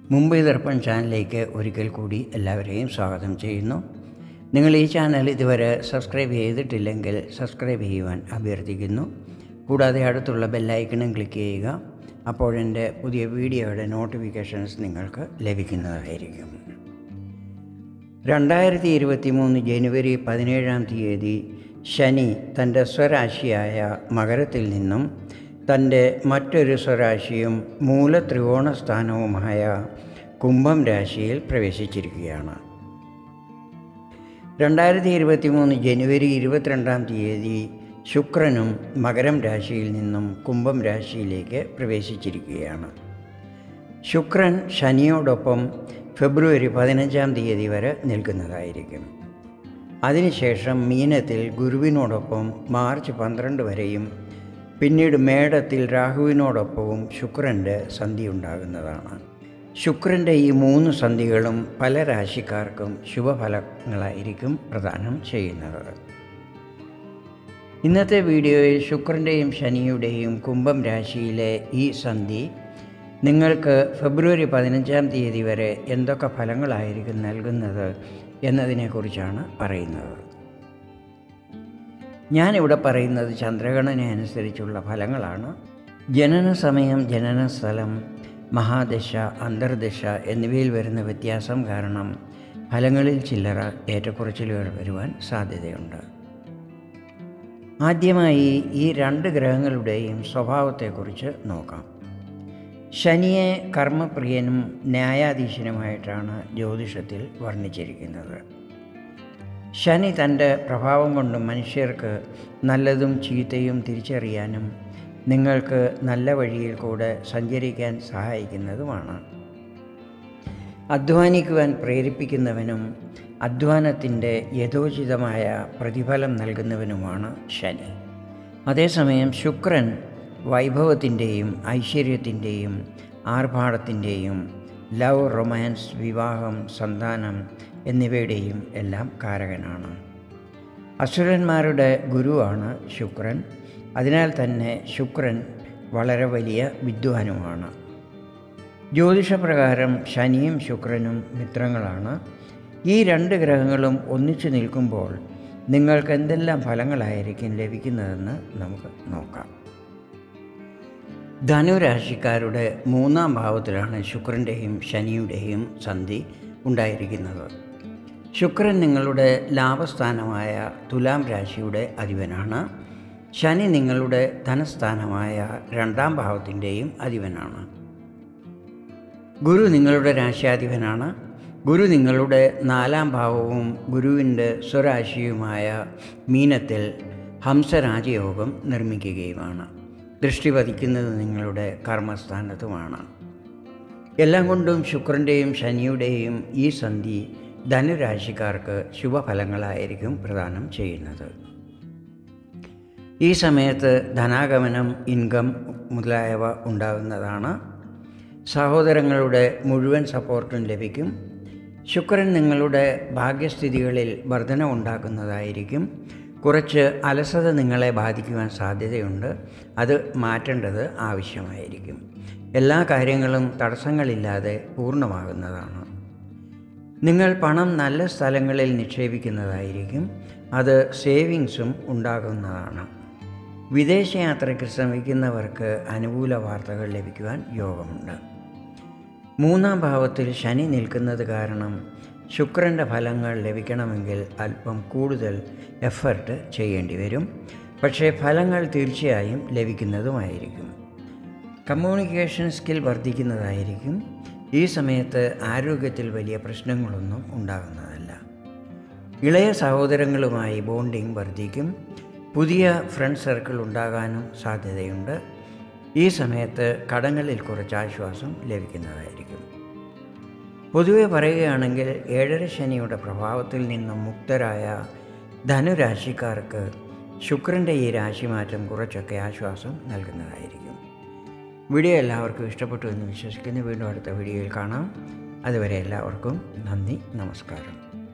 മുംബൈ ദർപ്പൺ ചാനലിലേക്ക് ഒരിക്കൽ കൂടി എല്ലാവരെയും സ്വാഗതം ചെയ്യുന്നു നിങ്ങൾ ഈ ചാനൽ ഇതുവരെ സബ്സ്ക്രൈബ് ചെയ്തിട്ടില്ലെങ്കിൽ സബ്സ്ക്രൈബ് ചെയ്യുവാൻ അഭ്യർത്ഥിക്കുന്നു കൂടാതെ അടുത്തുള്ള ബെല്ലൈക്കണും ക്ലിക്ക് ചെയ്യുക അപ്പോഴെൻ്റെ പുതിയ വീഡിയോയുടെ നോട്ടിഫിക്കേഷൻസ് നിങ്ങൾക്ക് ലഭിക്കുന്നതായിരിക്കും രണ്ടായിരത്തി ഇരുപത്തി മൂന്ന് ജനുവരി പതിനേഴാം തീയതി ശനി തൻ്റെ സ്വരാശിയായ മകരത്തിൽ നിന്നും തൻ്റെ മറ്റൊരു സ്വരാശിയും മൂലത്രികോണ സ്ഥാനവുമായ കുംഭം രാശിയിൽ പ്രവേശിച്ചിരിക്കുകയാണ് രണ്ടായിരത്തി ഇരുപത്തി മൂന്ന് ജനുവരി ഇരുപത്തിരണ്ടാം തീയതി ശുക്രനും മകരം രാശിയിൽ നിന്നും കുംഭം രാശിയിലേക്ക് പ്രവേശിച്ചിരിക്കുകയാണ് ശുക്രൻ ശനിയോടൊപ്പം ഫെബ്രുവരി പതിനഞ്ചാം തീയതി വരെ നിൽക്കുന്നതായിരിക്കും അതിനുശേഷം മീനത്തിൽ ഗുരുവിനോടൊപ്പം മാർച്ച് പന്ത്രണ്ട് വരെയും പിന്നീട് മേടത്തിൽ രാഹുവിനോടൊപ്പവും ശുക്രൻ്റെ സന്ധി ഉണ്ടാകുന്നതാണ് ശുക്രൻ്റെ ഈ മൂന്ന് സന്ധികളും പല രാശിക്കാർക്കും ശുഭഫലങ്ങളായിരിക്കും പ്രദാനം ചെയ്യുന്നത് ഇന്നത്തെ വീഡിയോയിൽ ശുക്രൻ്റെയും ശനിയുടെയും കുംഭം രാശിയിലെ ഈ സന്ധി നിങ്ങൾക്ക് ഫെബ്രുവരി പതിനഞ്ചാം തീയതി വരെ എന്തൊക്കെ ഫലങ്ങളായിരിക്കും നൽകുന്നത് എന്നതിനെക്കുറിച്ചാണ് പറയുന്നത് ഞാനിവിടെ പറയുന്നത് ചന്ദ്രഗണന അനുസരിച്ചുള്ള ഫലങ്ങളാണ് ജനന സമയം ജനന സ്ഥലം മഹാദശ അന്തർദശ എന്നിവയിൽ വരുന്ന വ്യത്യാസം കാരണം ഫലങ്ങളിൽ ചില്ലറ ഏറ്റക്കുറച്ചിലുകൾ വരുവാൻ സാധ്യതയുണ്ട് ആദ്യമായി ഈ രണ്ട് ഗ്രഹങ്ങളുടെയും സ്വഭാവത്തെക്കുറിച്ച് നോക്കാം ശനിയെ കർമ്മപ്രിയനും ന്യായാധീശനുമായിട്ടാണ് ജ്യോതിഷത്തിൽ വർണ്ണിച്ചിരിക്കുന്നത് ശനി തൻ്റെ പ്രഭാവം കൊണ്ട് മനുഷ്യർക്ക് നല്ലതും ചീത്തയും തിരിച്ചറിയാനും നിങ്ങൾക്ക് നല്ല വഴിയിൽ കൂടെ സഞ്ചരിക്കാൻ സഹായിക്കുന്നതുമാണ് അധ്വാനിക്കുവാൻ പ്രേരിപ്പിക്കുന്നവനും അധ്വാനത്തിൻ്റെ യഥോചിതമായ പ്രതിഫലം നൽകുന്നവനുമാണ് ശനി അതേസമയം ശുക്രൻ വൈഭവത്തിൻ്റെയും ഐശ്വര്യത്തിൻ്റെയും ആർഭാടത്തിൻ്റെയും ലവ് റൊമാൻസ് വിവാഹം സന്താനം എന്നിവയുടെയും എല്ലാം കാരകനാണ് അസുരന്മാരുടെ ഗുരുവാണ് ശുക്രൻ അതിനാൽ തന്നെ ശുക്രൻ വളരെ വലിയ വിദ്വാനുമാണ് ജ്യോതിഷപ്രകാരം ശനിയും ശുക്രനും മിത്രങ്ങളാണ് ഈ രണ്ട് ഗ്രഹങ്ങളും ഒന്നിച്ചു നിൽക്കുമ്പോൾ നിങ്ങൾക്ക് എന്തെല്ലാം ഫലങ്ങളായിരിക്കും ലഭിക്കുന്നതെന്ന് നമുക്ക് നോക്കാം ധനുരാശിക്കാരുടെ മൂന്നാം ഭാവത്തിലാണ് ശുക്രൻ്റെയും ശനിയുടെയും സന്ധി ഉണ്ടായിരിക്കുന്നത് ശുക്രൻ നിങ്ങളുടെ ലാഭസ്ഥാനമായ തുലാം രാശിയുടെ അധിപനാണ് ശനി നിങ്ങളുടെ ധനസ്ഥാനമായ രണ്ടാം ഭാവത്തിൻ്റെയും അധിപനാണ് ഗുരു നിങ്ങളുടെ രാശിയാധിപനാണ് ഗുരു നിങ്ങളുടെ നാലാം ഭാവവും ഗുരുവിൻ്റെ സ്വരാശിയുമായ മീനത്തിൽ ഹംസരാജയോഗം നിർമ്മിക്കുകയുമാണ് ദൃഷ്ടി പതിക്കുന്നത് നിങ്ങളുടെ കർമ്മസ്ഥാനത്തുമാണ് എല്ലാം കൊണ്ടും ശുക്രൻ്റെയും ശനിയുടെയും ഈ സന്ധി ധനുരാശിക്കാർക്ക് ശുഭഫലങ്ങളായിരിക്കും പ്രദാനം ചെയ്യുന്നത് ഈ സമയത്ത് ധനാഗമനം ഇൻകം മുതലായവ ഉണ്ടാകുന്നതാണ് സഹോദരങ്ങളുടെ മുഴുവൻ സപ്പോർട്ടും ലഭിക്കും ശുക്രൻ നിങ്ങളുടെ ഭാഗ്യസ്ഥിതികളിൽ വർധന ഉണ്ടാക്കുന്നതായിരിക്കും കുറച്ച് അലസത നിങ്ങളെ ബാധിക്കുവാൻ സാധ്യതയുണ്ട് അത് മാറ്റേണ്ടത് ആവശ്യമായിരിക്കും എല്ലാ കാര്യങ്ങളും തടസ്സങ്ങളില്ലാതെ പൂർണ്ണമാകുന്നതാണ് നിങ്ങൾ പണം നല്ല സ്ഥലങ്ങളിൽ നിക്ഷേപിക്കുന്നതായിരിക്കും അത് സേവിങ്സും ഉണ്ടാകുന്നതാണ് വിദേശയാത്രയ്ക്ക് ശ്രമിക്കുന്നവർക്ക് അനുകൂല വാർത്തകൾ ലഭിക്കുവാൻ യോഗമുണ്ട് മൂന്നാം ഭാവത്തിൽ ശനി നിൽക്കുന്നത് കാരണം ശുക്രൻ്റെ ഫലങ്ങൾ ലഭിക്കണമെങ്കിൽ അല്പം കൂടുതൽ എഫർട്ട് ചെയ്യേണ്ടി വരും പക്ഷേ ഫലങ്ങൾ തീർച്ചയായും ലഭിക്കുന്നതുമായിരിക്കും കമ്മ്യൂണിക്കേഷൻ സ്കിൽ വർദ്ധിക്കുന്നതായിരിക്കും ഈ സമയത്ത് ആരോഗ്യത്തിൽ വലിയ പ്രശ്നങ്ങളൊന്നും ഉണ്ടാകുന്നതല്ല ഇളയ സഹോദരങ്ങളുമായി ബോണ്ടിങ് വർദ്ധിക്കും പുതിയ ഫ്രണ്ട് സർക്കിൾ ഉണ്ടാകാനും സാധ്യതയുണ്ട് ഈ സമയത്ത് കടങ്ങളിൽ കുറച്ച് ആശ്വാസം ലഭിക്കുന്നതായിരിക്കും പൊതുവെ പറയുകയാണെങ്കിൽ ഏഴര ശനിയുടെ പ്രഭാവത്തിൽ നിന്നും മുക്തരായ ധനുരാശിക്കാർക്ക് ശുക്രൻ്റെ ഈ രാശിമാറ്റം കുറച്ചൊക്കെ ആശ്വാസം നൽകുന്നതായിരിക്കും വീഡിയോ എല്ലാവർക്കും ഇഷ്ടപ്പെട്ടു എന്ന് വിശ്വസിക്കുന്നു വീണ്ടും അടുത്ത വീഡിയോയിൽ കാണാം അതുവരെ എല്ലാവർക്കും നന്ദി നമസ്കാരം